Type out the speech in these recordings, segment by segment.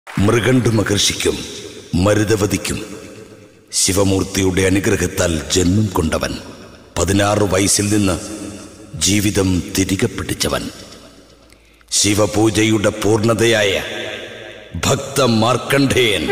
മൃഗണ്ഡ മഹർഷിക്കും മരുതവതിക്കും ശിവമൂർത്തിയുടെ അനുഗ്രഹത്താൽ ജന്മം കൊണ്ടവൻ പതിനാറ് വയസ്സിൽ നിന്ന് ജീവിതം തിരികെ പിടിച്ചവൻ ശിവപൂജയുടെ പൂർണ്ണതയായ ഭക്ത മാർക്കണ്ഡേയൻ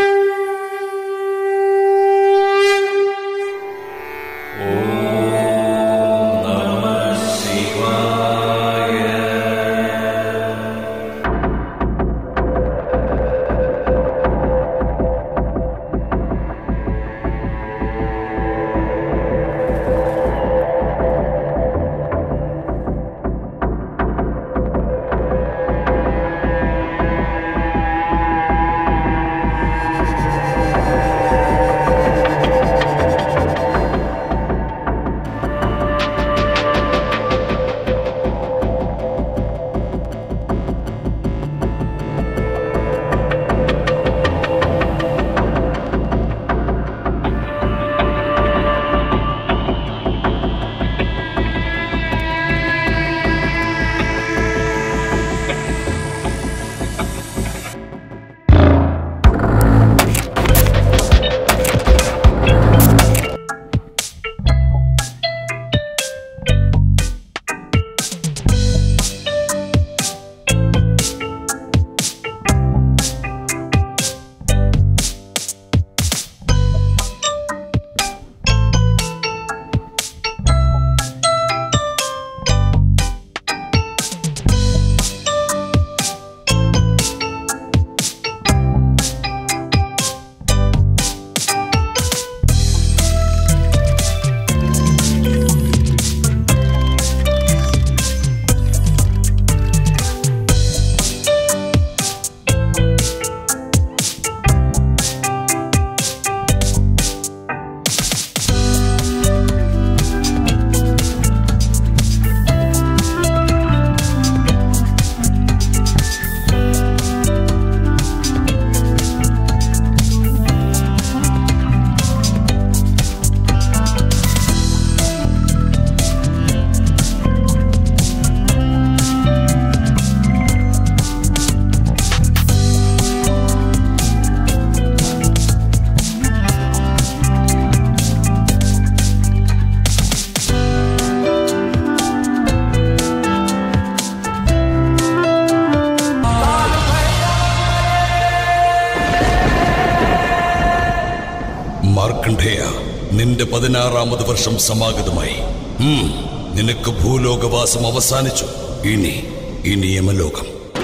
മാർക്കണ്ഡേയ നിന്റെ പതിനാറാമത് വർഷം സമാഗതമായി ഉം, നിനക്ക് ഭൂലോകവാസം അവസാനിച്ചു ഇനി ഇനി യമലോകം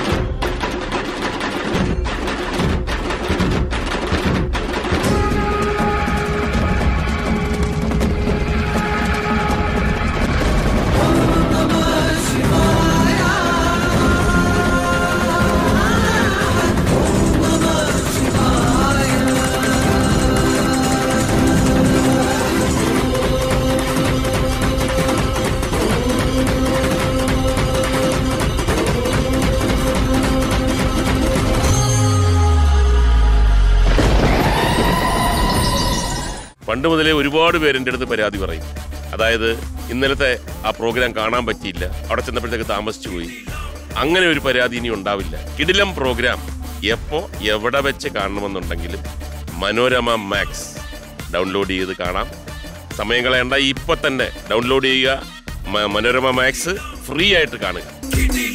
പണ്ട് മുതലേ ഒരുപാട് പേര് എൻ്റെ അടുത്ത് പരാതി പറയും അതായത് ഇന്നലത്തെ ആ പ്രോഗ്രാം കാണാൻ പറ്റിയില്ല അവിടെ ചെന്നപ്പോഴത്തേക്ക് താമസിച്ചു പോയി അങ്ങനെ ഒരു പരാതി ഇനി ഉണ്ടാവില്ല കിടിലം പ്രോഗ്രാം എപ്പോ എവിടെ വെച്ച് കാണണമെന്നുണ്ടെങ്കിലും മനോരമ മാക്സ് ഡൗൺലോഡ് ചെയ്ത് കാണാം സമയം കളയണ്ട ഇപ്പൊ തന്നെ ഡൗൺലോഡ് ചെയ്യുക മ- മനോരമ മാക്സ് ഫ്രീ ആയിട്ട് കാണുക